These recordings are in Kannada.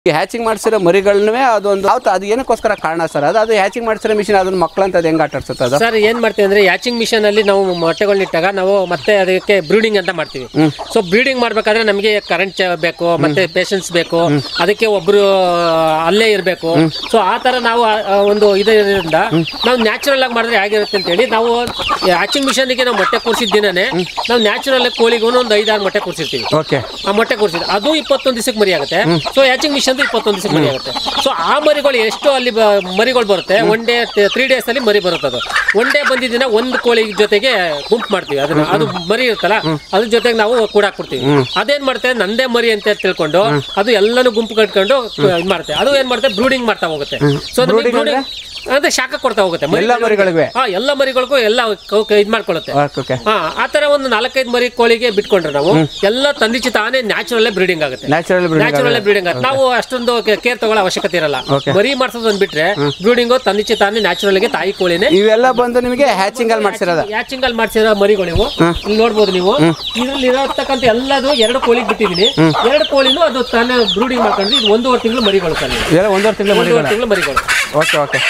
ಈ ಹ್ಯಾಚಿಂಗ್ ಮಾಡಿಸಿರೋ ಮರಿಗಳನ್ನೇ ಅದೊಂದು ಯಾವತ್ತು ಅದು ಏನಕ್ಕೋಸ್ಕರ ಕಾರಣ ಸರ್ ಅದು ಅದು ಹ್ಯಾಚಿಂಗ್ ಮಾಡಿಸಿರೋ ಮಿಷಿನ್ ಅದನ್ನ ಮಕ್ಕಳಂತ ಅದು ಹೆಂಗೆ ಆಟ ಆಡ್ಸುತ್ತೆ ಅದು ಸರ್ ಏನ್ ಮಾಡ್ತೀವಿ ಅಂದ್ರೆ ಯಾಚಿಂಗ್ ಮಿಷನ್ ಅಲ್ಲಿ ನಾವು ಮೊಟ್ಟೆಗಳನ್ನ ಇಟ್ಟಾಗ ನಾವು ಮತ್ತೆ ಅದಕ್ಕೆ ಬ್ರೀಡಿಂಗ್ ಅಂತ ಮಾಡ್ತೀವಿ ಸೊ ಬ್ರೀಡಿಂಗ್ ಮಾಡ್ಬೇಕಾದ್ರೆ ನಮಗೆ ಕರೆಂಟ್ ಬೇಕು ಮತ್ತೆ ಪೇಷನ್ಸ್ ಬೇಕು ಅದಕ್ಕೆ ಒಬ್ರು ಅಲ್ಲೇ ಇರಬೇಕು ಸೊ ಆ ತರ ನಾವು ಆ- ಆ ಒಂದು ಇದರಿಂದ ನಾವು ನ್ಯಾಚುರಲ್ ಆಗಿ ಮಾಡಿದ್ರೆ ಹೇಗಿರುತ್ತೆ ಅಂತ ಹೇಳಿ ನಾವು ಹ್ಯಾಚಿಂಗ್ ಮಿಷನ್ಗೆ ನಾವು ಮೊಟ್ಟೆ ಕೂರಿಸಿದ ದಿನನೇ ನಾವು ನ್ಯಾಚುರಲ್ ಕೋಳಿಗೂ ಒಂದು ಐದಾರು ಮೊಟ್ಟೆ ಕೂರಿಸಿರ್ತೀವಿ ಓಕೆ ಆ ಮೊಟ್ಟೆ ಕೂರಿಸಿದ ಅದು ಇಪ್ಪತ್ತೊಂದು ದಿವಸಕ್ಕೆ ಮರಿ ಆಗುತ್ತೆ ಸೊ ಹ್ಯಾಚಿಂಗ್ ಮಿಷನ್ ಇಪ್ಪತ್ತೊಂದು ದಿವಸಕ್ಕೆ ಮರಿ ಆಗುತ್ತೆ ಸೊ ಆ ಮರಿಗಳು ಎಷ್ಟು ಅಲ್ಲಿ ಬ- ಮರಿಗಳು ಬರುತ್ತೆ ಒನ್ ಡೇ ತ್ರೀ ಡೇಸ್ ಅಲ್ಲಿ ಮರಿ ಬರುತ್ತೆ ಅದು ಒನ್ ಡೇ ಬಂದಿದ್ದಿನ ಒಂದು ಕೋಳಿ ಜೊತೆಗೆ ಗುಂಪು ಮಾಡ್ತೀವಿ ಅದನ್ನ ಅದು ಮರಿ ಇರುತ್ತಲ್ಲ ಅದ್ರ ಜೊತೆಗೆ ನಾವು ಕೂಡ ಹಾಕ್ಬಿಡ್ತೀವಿ ಅದೇನ್ ಮಾಡುತ್ತೆ ನಂದೇ ಮರಿ ಅಂತ ತಿಳ್ಕೊಂಡು ಅದು ಎಲ್ಲಾನು ಗುಂಪು ಕಟ್ಕೊಂಡು ಇದು ಮಾಡುತ್ತೆ ಅದು ಏನ್ ಮಾಡುತ್ತೆ ಬ್ರೂಡಿಂಗ್ ಮಾಡ್ತಾ ಹೋಗುತ್ತೆ ಸೊ Brooding ಬ್ರೂಡಿಂಗ್ ಅಂದ್ರೆ ಶಾಖ ಕೊಡ್ತಾ ಹೋಗುತ್ತೆ ಮರಿ ಎಲ್ಲ ಮರಿಗಳಿವೆ ಹಾ ಎಲ್ಲ ಮರಿಗಳಿಗೂ ಎಲ್ಲ ಇದು ಮಾಡ್ಕೊಳ್ಳುತ್ತೆ ಓಕೆ ಹಾ ಆ ತರ ಒಂದು ನಾಲ್ಕೈದು ಮರಿ ಕೋಳಿಗೆ ಬಿಟ್ಕೊಂಡ್ರೆ ನಾವು ಎಲ್ಲ ತಂದಿಚ್ಚಿ ತಾನೇ ನ್ಯಾಚುರಲ್ ಬ್ರೀಡಿಂಗ್ ಆಗುತ್ತೆ ನ್ಯಾಚುರಲ್ ನ್ಯಾಚುರಲ್ ಬ್ರೀಡಿಂಗ್ ಆಗುತ್ತೆ ನಾವು ಅಷ್ಟೊಂದು ಕೇರ್ ತಗೊಳ್ಳೋ ಅವಶ್ಯಕತೆ ಇರಲ್ಲ Okay. ಮರಿ ಮಾಡ್ಸೋದ್ ಬಿಟ್ರೆ ಬ್ರೀಡಿಂಗ್ ತಂದಿಚ್ಚಿ ತಾನೇ ನ್ಯಾಚುರಲ್ ಗೆ ತಾಯಿ ಕೋಳಿನೇ ಇವೆಲ್ಲ ಬಂದು ನಿಮಗೆ ಹ್ಯಾಚಿಂಗ್ ಅಲ್ಲಿ ಮಾಡಿಸಿರೋದ ಹ್ಯಾಚಿಂಗ್ ಅಲ್ಲಿ ಮಾಡ್ಸಿರೋ ಮರಿಗಳು ನೀವು ಇಲ್ಲಿ ನೋಡ್ಬೋದು ನೀವು ಇದ್ರಲ್ಲಿ ಇರತಕ್ಕಂತ ಎಲ್ಲದು ಎರಡು ಕೋಳಿಗೆ ಬಿಟ್ಟಿದೀನಿ ಎರಡು ಕೋಳಿನೂ ಅದು ತಾನೇ ಬ್ರೂಡಿಂಗ್ ಮಾಡ್ಕೊಂಡು ಇದು ಒಂದೂವರೆ ತಿಂಗಳು ಮರಿಗಳು ತಾನೆ ಇವೆಲ್ಲ ಒಂದೂವರೆ ತಿಂಗಳು ಮರಿಗಳ ಒಂದೂವರೆ ತಿಂಗಳು ಮರಿಗಳು ಓಕೆ ಓಕೆ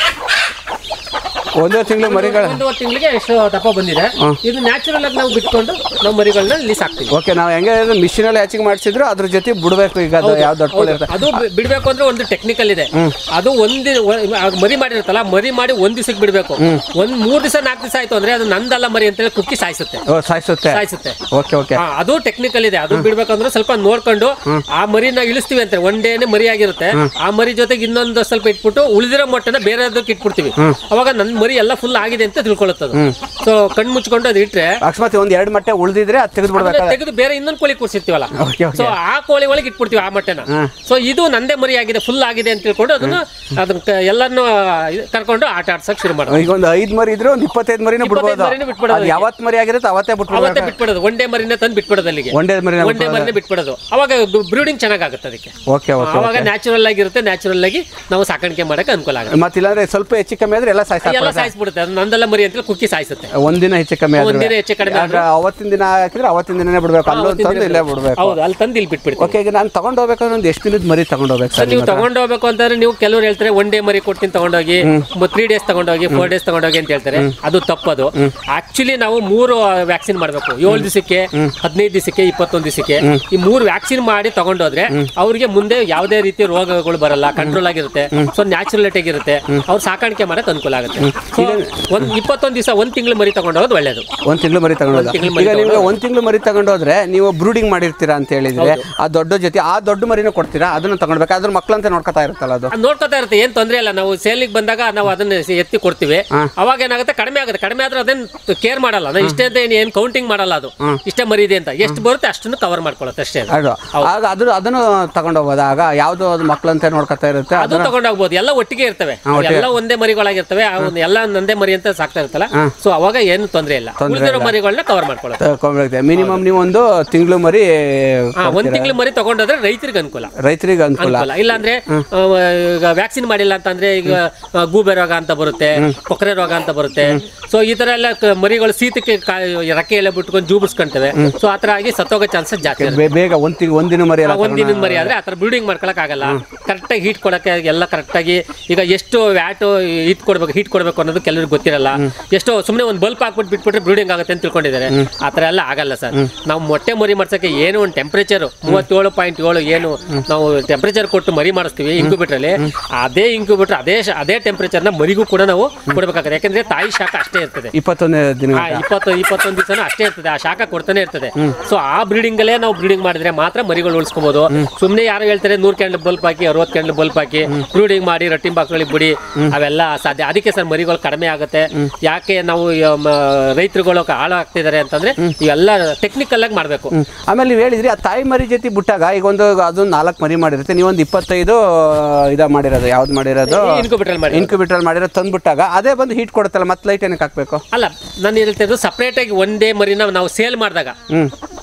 ಒಂದೂವರೆ ತಿಂಗಳು ಮರಿಗಳ ಒಂದೂವರೆ ತಿಂಗಳಿಗೆ ಎಷ್ಟು ದಪ್ಪ ಬಂದಿದೆ ಇದು ನ್ಯಾಚುರಲ್ ಆಗಿ ನಾವು ಬಿಟ್ಕೊಂಡು ನಾವು ಮರಿಗಳನ್ನ ಇಲ್ಲಿ ಸಾಕ್ತೀವಿ ಓಕೆ ನಾವು ಹೆಂಗೆ ಮಿಷಿನಲ್ಲಿ ಹ್ಯಾಚಿಂಗ್ ಮಾಡಿಸಿದ್ರು ಅದ್ರ ಜೊತೆ ಬಿಡಬೇಕು ಈಗ ಅದು ಯಾವ ದೊಡ್ಡ ಕೋಳಿ ಇರುತ್ತೆ ಅದು ಬಿ- ಬಿಡ್ಬೇಕು ಅಂದ್ರೆ ಒಂದು ಟೆಕ್ನಿಕಲ್ ಇದೆ ಅದು ಒಂದಿ ಒ- ಆ ಮರಿ ಮಾಡಿರುತ್ತಲ್ಲ ಮರಿ ಮಾಡಿ ಒಂದ್ ದಿವಸಕ್ಕೆ ಬಿಡ್ಬೇಕು ಒಂದ್ ಮೂರ್ ದಿವಸ ನಾಲ್ಕು ದಿವಸ ಆಯ್ತು ಅಂದ್ರೆ ಅದು ನಂದಲ್ಲ ಮರಿ ಅಂತೇಳಿ ಕುಕ್ಕಿ ಸಾಯಿಸುತ್ತೆ ಓ ಸಾಯಿಸುತ್ತೆ ಸಾಯಿಸುತ್ತೆ ಓಕೆ ಓಕೆ ಹಾ, ಅದು ಟೆಕ್ನಿಕಲ್ ಇದೆ ಅದು ಬಿಡ್ಬೇಕಂದ್ರೆ ಸ್ವಲ್ಪ ನೋಡ್ಕೊಂಡು ಆ ಮರಿನ ಇಳಿಸ್ತೀವಿ ಅಂತ ಒನ್ ಡೇನೆ ಮರಿ ಆಗಿರುತ್ತೆ ಆ ಮರಿ ಜೊತೆಗೆ ಇನ್ನೊಂದು ಸ್ವಲ್ಪ ಇಟ್ಬಿಟ್ಟು ಉಳಿದಿರೋ ಮೊಟ್ಟೆನ ಬೇರೆದಕ್ಕೆ ಇಟ್ಬಿಡ್ತೀವಿ ಅವಾಗ ನನ್ ಮರಿ ಎಲ್ಲ ಫುಲ್ ಆಗಿದೆ ಅಂತ ತಿಳ್ಕೊಳ್ಳುತ್ತೆ ಅದು ಸೊ ಕಣ್ಣು ಮುಚ್ಕೊಂಡು ಅದು ಇಟ್ರೆ ಅಕಸ್ಮಾತ್ ಒಂದ್ ಎರಡು ಮೊಟ್ಟೆ ಉಳಿದಿದ್ರೆ ಅದು ತೆಗೆದು ಅದನ್ನ ಬಿಡ್ಬೇಕಾದ್ರೆ ತೆಗೆದು ಬೇರೆ ಇನ್ನೊಂದು ಕೋಳಿ ಕೂರ್ಸಿರ್ತೀವಲ್ಲ ಓಕೆ ಓಕೆ ಸೊ ಆ ಕೋಳಿ ಒಳಗೆ ಇಟ್ಬಿಡ್ತೀವಿ ಆ ಮೊಟ್ಟೆನ ಸೊ ಇದು ನಂದೇ ಮರಿ ಆಗಿದೆ ಫುಲ್ ಆಗಿದೆ ಅಂತ ತಿಳ್ಕೊಂಡು ಅದನ್ನ ಅದನ್ನ ಕ- ಎಲ್ಲಾನು ಇದು ಕರ್ಕೊಂಡು ಆಟ ಆಡ್ಸಕ್ ಶುರು ಮಾಡೋದು ಈಗ ಒಂದು ಐದು ಮರಿ ಇದ್ರೆ ಒಂದು ಇಪ್ಪತ್ತೈದು ಮರಿನ ಬಿಡ್ಬೋದು ಮರಿನೂ ಬಿಟ್ಬಿಡೋದು ಅದು ಯಾವತ್ತು ಮರಿ ಆಗಿರುತ್ತೆ ಅವತ್ತೇ ಅವತ್ತೇ ಬಿಟ್ಬಿಡ್ಬೇಕು ಬಿಟ್ಬಿಡೋದು ಒಂದೇ ಮರಿನ ತಂದು ಬಿಟ್ಬಿಡೋದು ಅಲ್ಲಿಗೆ ಒಂದೇ ಮರಿನ ಒಂದೇ ಮರಿನ ಬಿಟ್ಬಿಡೋದು ಅವಾಗ ಬ್ರೀಡಿಂಗ್ ಚೆನ್ನಾಗುತ್ತೆ ಅದಕ್ಕೆ ಓಕೆ ಓಕೆ ಅವಾಗ ನ್ಯಾಚುರಲ್ ಆಗಿರುತ್ತೆ ನ್ಯಾಚುರಲ್ ಆಗಿ ನಾವು ಸಾಕಾಣಿಕೆ ಮಾಡಕ್ಕೆ ಅನುಕೂಲ ಆಗುತ್ತೆ ಮತ್ತೆ ಇಲ್ಲಾಂದ್ರೆ ಸ್ವಲ್ಪ ಹೆಚ್ಚು ಕಮ್ಮಿ ಆದ್ರೆ ಎಲ್ಲ ಸಾಯಿಸ ಎಲ್ಲ ಸಾಯಿಸ್ಬಿಡುತ್ತೆ ಅದು ನಂದೆಲ್ಲ ಮರಿ ಅಂತ ಕುಕ್ಕಿ ಸಾಯಿಸುತ್ತೆ ಒಂದಿನ ಹೆಚ್ಚು ಕಮ್ಮಿ ಆದ್ರೆ ಒಂದಿನ ಹೆಚ್ಚು ಕಡಿಮೆ ಆದ್ರೆ ಅವತ್ತಿನ ದಿನ ಹಾಕಿದ್ರೆ ಅವತ್ತಿನ ದಿನನೇ ಬಿಡ್ಬೇಕು ಅಲ್ಲೂ ತಂದು ಇಲ್ಲೇ ಬಿಡ್ಬೇಕು ಹೌದು ಅಲ್ಲಿ ತಂದು ಇಲ್ಲಿ ಬಿಟ್ಬಿಡ್ತೀವಿ ಓಕೆ ಈಗ ನಾನು ತಗೊಂಡು ಹೋಗ್ಬೇಕಾದ್ರೆ ಒಂದು ಎಷ್ಟು ದಿನದ ಮರಿ ತಗೊಂಡು ಹೋಗ್ಬೇಕು ಸರ್ ನೀವು ತಗೊಂಡು ಹೋಗ್ಬೇಕು ಅಂತಂದ್ರೆ ನೀವು ಕೆಲವರು ಹೇಳ್ತಾರೆ ಒನ್ ಡೇ ಮರಿ ಕೊಡ್ತೀನಿ ತಗೊಂಡೋಗಿ ತ್ರೀ ಡೇಸ್ ತಗೊಂಡೋಗಿ ಫೋರ್ ಡೇಸ್ ತಗೊಂಡೋಗಿ ಅಂತ ಹೇಳ್ತಾರೆ ಅದು ತಪ್ಪದು ಆಕ್ಚುಲಿ ನಾವು ಮೂರು ವ್ಯಾಕ್ಸಿನ್ ಮಾಡಬೇಕು ಏಳು ದಿವಸಕ್ಕೆ ಹದಿನೈದು ದಿವಸಕ್ಕೆ ಇಪ್ಪತ್ತೊಂದು ದಿವಸಕ್ಕೆ ಈ ಮೂರು ವ್ಯಾಕ್ಸಿನ್ ಮಾಡಿ ತಗೊಂಡೋದ್ರೆ ಅವ್ರಿಗೆ ಮುಂದೆ ಯಾವುದೇ ರೀತಿ ರೋಗಗಳು ಬರಲ್ಲ ಕಂಟ್ರೋಲ್ ಆಗಿರುತ್ತೆ ಸೊ ನ್ಯಾಚುರಲಿಟಿ ಆಗಿರುತ್ತೆ ಅವ್ರು ಸಾಕಾಣಿಕೆ ಮಾಡಕ್ ಅನುಕೂಲ ಆಗುತ್ತೆ So, ಒಂದ್ ಇಪ್ಪತ್ತೊಂದು ದಿವಸ ಒಂದ್ ತಿಂಗಳು ಮರಿ ತಗೊಂಡೋಗೋದು ಒಳ್ಳೇದು ಒಂದ್ ತಿಂಗಳು ಮರಿ ತಗೊಂಡು ಹೋದ ತಿಂಗ್ಳು ಮರಿ ಈಗ ನೀವು ಒಂದ್ ತಿಂಗಳು ಮರಿ ತಗೊಂಡು ಹೋದ್ರೆ ನೀವು ಬ್ರೂಡಿಂಗ್ ಮಾಡಿರ್ತೀರಾ ಅಂತ ಹೇಳಿದ್ರೆ ಆ ದೊಡ್ಡ ಜೊತೆ ಆ ದೊಡ್ಡ ಮರಿನ ಕೊಡ್ತೀರಾ ಅದನ್ನ ತಗೊಂಡ್ಬೇಕು ಅದ್ರ ಮಕ್ಕಳಂತ ನೋಡ್ಕೊತಾ ಇರುತ್ತಲ್ಲ ಅದು ಅದ್ ನೋಡ್ಕೊತಾ ಇರುತ್ತೆ ಏನ್ ತೊಂದ್ರೆ ಇಲ್ಲ ನಾವು ಸೇಲಿಗೆ ಬಂದಾಗ ನಾವು ಅದನ್ನ ಸ- ಎತ್ತಿ ಕೊಡ್ತೀವಿ ಅವಾಗ ಏನಾಗುತ್ತೆ ಕಡಿಮೆ ಆಗುತ್ತೆ ಕಡಿಮೆ ಆದ್ರೆ ಅದನ್ನ ಕೇರ್ ಮಾಡಲ್ಲ ನಾವು ಇಷ್ಟೇ ಅಂತ ಏನ್- ಏನ್ ಕೌಂಟಿಂಗ್ ಮಾಡಲ್ಲ ಅದು ಇಷ್ಟೇ ಮರಿ ಇದೆ ಅಂತ ಎಷ್ಟು ಬರುತ್ತೆ ಅಷ್ಟನ್ನು ಕವರ್ ಮಾಡ್ಕೊಳ್ಳುತ್ತೆ ಅಷ್ಟೇ ಅದು. ಅದು ಆಗ ಅದ್ರ ಅದನ್ನು ತಗೊಂಡು ಹೋಗೋದು ಆಗ ಯಾವ್ದು ಅದು ಮಕ್ಕಳಂತ ನೋಡ್ಕೊತಾ ಇರುತ್ತೆ ಅದು ತಗೊಂಡೋಗ್ಬೋದು ಎಲ್ಲ ಒಟ್ಟಿಗೆ ಇರ್ತವೆ ಎಲ್ಲ ಒಂದೇ ಮರಿಗಳಾಗಿರ್ತವೆ ಆ ಒಂದು ಎಲ್ಲ ನಂದೇ ಮರಿ ಅಂತ ಸಾಕ್ತಾ ಇರ್ತಲ್ಲ ಸೊ ಅವಾಗ ಏನು ತೊಂದ್ರೆ ಇಲ್ಲ ಉಳಿದಿರೋ ಮರಿಗಳನ್ನ ಕವರ್ ಮಾಡ್ಕೊಳ್ಳುತ್ತೆ ತಗೊಂಡ್ಬರುತ್ತೆ ಮಿನಿಮಮ್ ನೀವು ಒಂದು ತಿಂಗಳು ಮರಿ ಹಾ ಒಂದ್ ತಿಂಗಳು ಮರಿ ತಗೊಂಡೋದ್ರೆ ರೈತರಿಗೆ ಅನುಕೂಲ ರೈತರಿಗೆ ಅನುಕೂಲ ಅನುಕೂಲ ಇಲ್ಲಾಂದ್ರೆ ಆ, ಈಗ ವ್ಯಾಕ್ಸಿನ್ ಮಾಡಿಲ್ಲ ಅಂತಂದ್ರೆ ಈಗ ಆ, ಗೂಬೆ ರೋಗ ಅಂತ ಬರುತ್ತೆ ಕೊಕ್ಕರೆ ರೋಗ ಅಂತ ಬರುತ್ತೆ ಸೊ ಈ ತರ ಎಲ್ಲ ಕ- ಮರಿಗಳು ಶೀತಕ್ಕೆ ಕಾ- ರೆಕ್ಕೆ ಎಲ್ಲ ಬಿಟ್ಕೊಂಡು ಜೂಬಿಸ್ಕೊಂತವೆ ಸೊ ಆ ತರ ಆಗಿ ಸತ್ತೋಗೋ ಚಾನ್ಸಸ್ ಜಾಸ್ತಿ ಇರುತ್ತೆ. ಬೇ- ಬೇಗ ಒಂದ್ ತಿಂಗ್ ಒಂದಿನ ಮರಿ ಎಲ್ಲ ಒಂದ್ ದಿನದ ಮರಿ ಆದ್ರೆ ಆತರ ಬ್ರೀಡಿಂಗ್ ಮಾಡ್ಕೊಳಕ್ ಆಗಲ್ಲ ಕರೆಕ್ಟಾಗಿ ಹೀಟ್ ಕೊಡಕ್ಕೆ ಎಲ್ಲ ಕರೆಕ್ಟಾಗಿ ಈಗ ಎಷ್ಟು ವ್ಯಾಟ್ ಹೀಟ್ ಕೊಡ್ಬೇಕು ಹೀಟ್ ಕೊಡ್ಬೇಕು ಅನ್ನೋದು ಕೆಲವ್ರಿಗೆ ಗೊತ್ತಿರಲ್ಲ ಎಷ್ಟೋ ಸುಮ್ಮನೆ ಒಂದು ಬಲ್ಪ್ ಹಾಕ್ಬಿಟ್ಟು ಬಿಟ್ಬಿಟ್ರೆ ಬ್ರೀಡಿಂಗ್ ಆಗುತ್ತೆ ಅಂತ ತಿಳ್ಕೊಂಡಿದ್ದಾರೆ ಆ ಥರ ಎಲ್ಲ ಆಗಲ್ಲ ಸರ್ ನಾವು ಮೊಟ್ಟೆ ಮರಿ ಮಾಡ್ಸಕ್ಕೆ ಏನು ಒಂದು ಟೆಂಪ್ರೇಚರ್ ಮೂವತ್ತೇಳು ಪಾಯಿಂಟ್ ಏಳು ಏನು ನಾವು ಟೆಂಪ್ರೇಚರ್ ಕೊಟ್ಟು ಮರಿ ಮಾಡಿಸ್ತೀವಿ ಇಂಕ್ಯುಬೇಟ್ರಲ್ಲಿ ಅದೇ ಇಂಕ್ಯುಬೇಟರ್ ಅದೇ ಶ- ಅದೇ ಟೆಂಪ್ರೇಚರ್ನ ಮರಿಗೂ ಕೂಡ ನಾವು ಕೊಡ್ಬೇಕಾಗುತ್ತೆ ಯಾಕಂದ್ರೆ ತಾಯಿ ಶಾಖ ಅಷ್ಟೇ ಇರ್ತದೆ ಇಪ್ಪತ್ತೊಂದನೇ ದಿನ ಆ ಇಪ್ಪತ್ತು ಇಪ್ಪತ್ತೊಂದು ದಿವಸನೂ ಅಷ್ಟೇ ಇರ್ತದೆ ಆ ಶಾಖ ಕೊಡ್ತಾನೆ ಇರ್ತದೆ ಸೊ ಆ ಬ್ರೀಡಿಂಗ್ ಅಲ್ಲೇ ನಾವು ಬ್ರೀಡಿಂಗ್ ಮಾಡಿದ್ರೆ ಮಾತ್ರ ಮರಿಗಳು ಉಳಿಸ್ಕೋಬಹುದು ಸುಮ್ಮನೆ ಯಾರು ಹೇಳ್ತಾರೆ ನೂರ್ ಕ್ಯಾಂಡಲ್ ಬಲ್ಪ್ ಹಾಕಿ ಅರವತ್ತು ಕ್ಯಾಂಡಲ್ ಬಲ್ಪ್ ಹಾಕಿ ಬ್ರೀಡಿಂಗ್ ಮಾಡಿ ರಟ್ಟಿಂಗ್ ಬಾಕ್ಗಳಿಗೆ ಬಿಡಿ ಅವೆಲ್ಲ ಸಾಧ್ಯ ಅದಕ್ಕೆ ಸರ್ ಮರಿಗಳು ಕಡಿಮೆ ಆಗುತ್ತೆ ಯಾಕೆ ನಾವು ರೈತರುಗಳು ಹಾಳು ಆಗ್ತಿದ್ದಾರೆ ಅಂತಂದ್ರೆ ಇವೆಲ್ಲ ಟೆಕ್ನಿಕಲ್ ಆಗಿ ಮಾಡಬೇಕು ಹ್ಮ್. ಆಮೇಲೆ ನೀವು ಹೇಳಿದ್ರಿ ಆ ತಾಯಿ ಮರಿ ಜೊತೆ ಬಿಟ್ಟಾಗ ಈಗ ಒಂದು ಅದೊಂದು ನಾಲ್ಕು ಮರಿ ಮಾಡಿರುತ್ತೆ ನೀವೊಂದು ಇಪ್ಪತ್ತೈದು ಇದ ಮಾಡಿರೋದು ಯಾವ್ದು ಮಾಡಿರೋದು ಇನ್ಕ್ಯುಬೇಟರ್ ಮಾಡಿ ಇನ್ಕ್ಯುಬೇಟರ್ ಮಾಡಿರೋದು ತಂದ್ಬಿಟ್ಟಾಗ ಅದೇ ಬಂದು ಹೀಟ್ ಕೊಡುತ್ತಲ್ಲ ಮತ್ತೆ ಲೈಟ್ ಏನಕ್ಕೆ ಹಾಕ್ಬೇಕು ಅಲ್ಲ ನಾನು ಹೇಳ್ತಾ ಇದ್ದು ಸಪ್ರೇಟ್ ಆಗಿ ಒಂದೇ ಮರಿನ ನಾವು ಸೇಲ್ ಮಾಡಿದಾಗ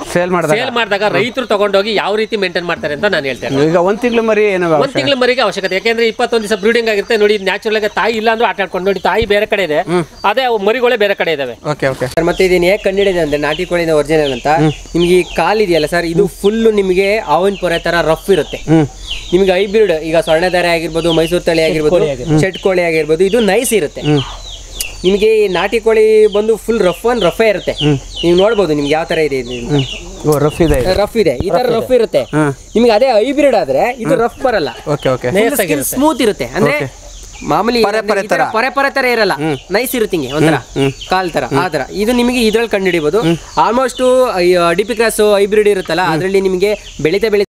ಸೇಲ್ ಮಾಡಿದಾಗ ಸೇಲ್ ಮಾಡಿದಾಗ ರೈತರು ತಗೊಂಡೋಗಿ ಯಾವ ರೀತಿ ಮೇಂಟೈನ್ ಮಾಡ್ತಾರೆ ಅಂತ ನಾನು ಹೇಳ್ತೇನೆ ಈಗ ಒಂದ್ ತಿಂಗಳು ಮರಿ ಏನು ಒಂದ್ ತಿಂಗಳ ಮರಿಗೆ ಅವಶ್ಯಕತೆ ಯಾಕೆಂದ್ರೆ ಇಪ್ಪತ್ತೊಂದು ದಿವಸ ಬ್ರೀಡಿಂಗ್ ಆಗಿರುತ್ತೆ ನೋಡಿ ನ್ಯಾಚುರಲ್ ಆಗಿ ತಾಯಿ ಇಲ್ಲ ಅಂದ್ರೂ ಆಟ ಆಡ್ಕೊಂಡು ನೋಡಿ ತಾಯಿ ಬೇರೆ ಕಡೆ ಇದೆ ಅದೇ ಅವು ಮರಿಗಳೇ ಬೇರೆ ಕಡೆ ಇದಾವೆ ಓಕೆ ಓಕೆ ಸರ್ ಮತ್ತೆ ಇದನ್ನ ಹೇಗೆ ಕಂಡಿಡಿದೆ ಅಂದ್ರೆ ನಾಟಿ ಕೋಳಿನ ಒರಿಜಿನಲ್ ಅಂತ ನಿಮ್ಗೆ ಈ ಕಾಲ್ ಇದೆಯಲ್ಲ ಸರ್ ಇದು ಫುಲ್ ನಿಮಗೆ ಆವಿನ ಪೊರೆ ತರ ರಫ್ ಇರುತ್ತೆ ನಿಮ್ಗೆ ಹೈಬ್ರಿಡ್ ಈಗ ಸ್ವರ್ಣಧಾರೆ ಆಗಿರ್ಬೋದು ಮೈಸೂರು ತಳಿ ಆಗಿರ್ಬೋದು ಶೆಟ್ ಕೋಳಿ ಆಗಿರ್ಬೋದು ಇದು ನೈಸ್ ಇರುತ್ತೆ ನಿಮಗೆ ಈ ನಾಟಿ ಕೋಳಿ ಬಂದು ಫುಲ್ ರಫ್ ಅಂಡ್ ರಫೇ ಇರುತ್ತೆ ನೀವು ನೋಡ್ಬೋದು ನಿಮ್ಗೆ ಯಾವ ತರ ಇದೆ ಇದು ಓ ರಫ್ ಇದೆ ಇದು. ರಫ್ ಇದೆ ಈ ತರ ರಫ್ ಇರುತ್ತೆ ಹ್ಮ್. ನಿಮ್ಗೆ ಅದೇ ಹೈಬ್ರಿಡ್ ಆದ್ರೆ ಇದು ರಫ್ ಬರಲ್ಲ ಓಕೆ ಓಕೆ ಸ್ಮೂತ್ ಇರುತ್ತೆ ಅಂದ್ರೆ ಮಾಮೂಲಿ ಪರೆ ಪರೆ ಈ ತರ ಪರೆ ಪರೆ ತರ ಇರಲ್ಲ ನೈಸ್ ಇರುತ್ತೆ ಹಿಂಗೆ ಒಂಥರ ಕಾಲ್ ತರ ಆ ತರ ಇದು ನಿಮಗೆ ಇದ್ರಲ್ಲಿ ಕಂಡು ಹಿಡಿಬಹುದು almost D P cross hybrid ಇರುತ್ತಲ್ಲ ಅದರಲ್ಲಿ ನಿಮಗೆ ಬೆಳಿತಾ ಬೆಳಿತಾ